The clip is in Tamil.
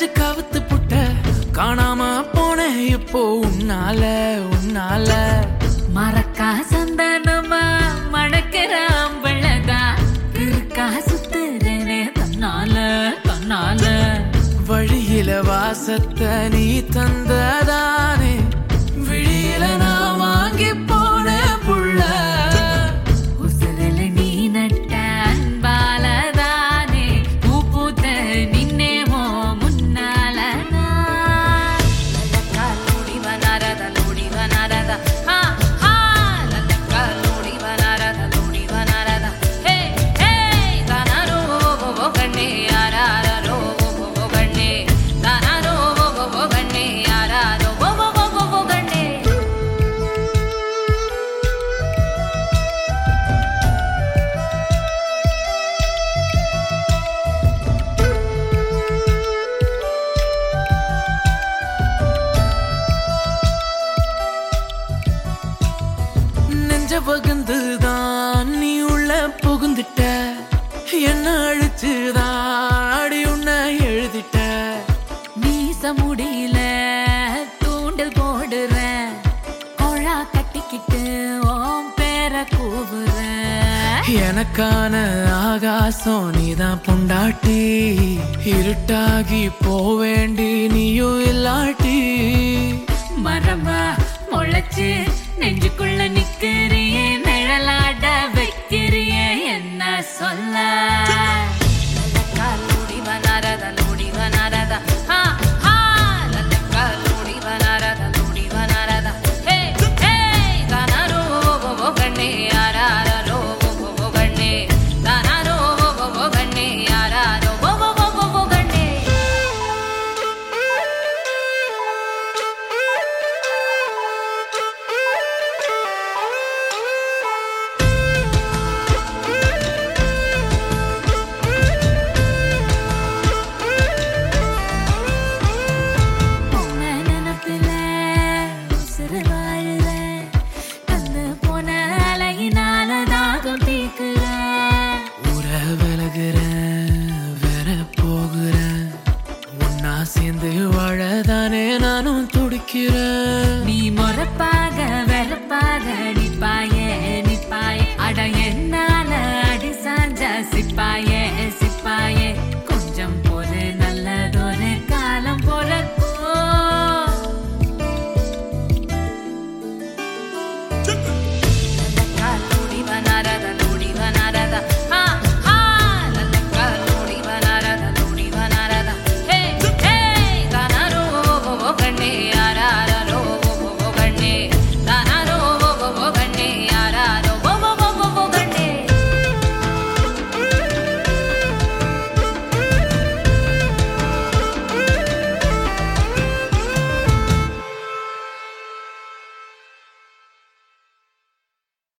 வச்சு கவுத்து புட்ட காணாம போனேன் இப்போ உன்னால உன்னால மறக்கா சந்தனமா மணக்கிற அம்பளதா இருக்கா சுத்துறனே தன்னால தன்னால வழியில வாசத்தை நீ தந்ததானே விழியில நான் வாங்கி போன புள்ள உசுரல நீ நட்ட அன்பாலதானே பூ பூத்த நின்னேமோ முன்னால லல்லக்காலோடி வனாரத லோடி வனாரத ஹா ஹா லல்லக்காலோடி வனாரத லோடி வனாரத ஹே ஹே தானாரோ ஓ கண்ணே யாராரோ ஓ கண்ணே தானாரோ ஓ கண்ணே யாராரோ ஓ கண்ணே நெஞ்ச பகுந்துதான் நீ உள்ள புகுந்துட்ட என்ன அழிச்சுதான் அடி உன்னை எழுதிட்ட மீச முடியல தூண்டல் போடுறேன் கொழா கட்டிக்கிட்டு ஓம் பேர கூவுறேன் எனக்கான ஆகாசம் நீதான் பொண்டாட்டி இருட்டாகி போவேண்டி நீயும் இல்லாட்டி மரமா முளைச்சு நெஞ்சுக்குள்ள நிக்கிறியே நிழலாட வைக்கிறியே என்ன சொல்ல லல்லக்காலோடி வனாரத லோடி வனாரத ஹா ஹா லல்லக்காலோடி வனாரத லோடி வனாரத ஹே ஹே தானாரோ ஓ கண்ணே யாராரோ ஓ கண்ணே தானாரோ ஓ கண்ணே யாராரோ ஓ கண்ணே உன்னை நினைப்பில உசுறு வாழுறேன். தந்து போன அலையினால தாகம் தீர்க்கிறேன். உற விலகுறேன் வேற போகிறேன் ஒன்னா சேர்ந்து வாழதானே நானும் துடிக்கிறேன் நீ மொறப்பாக வெறுப்பாக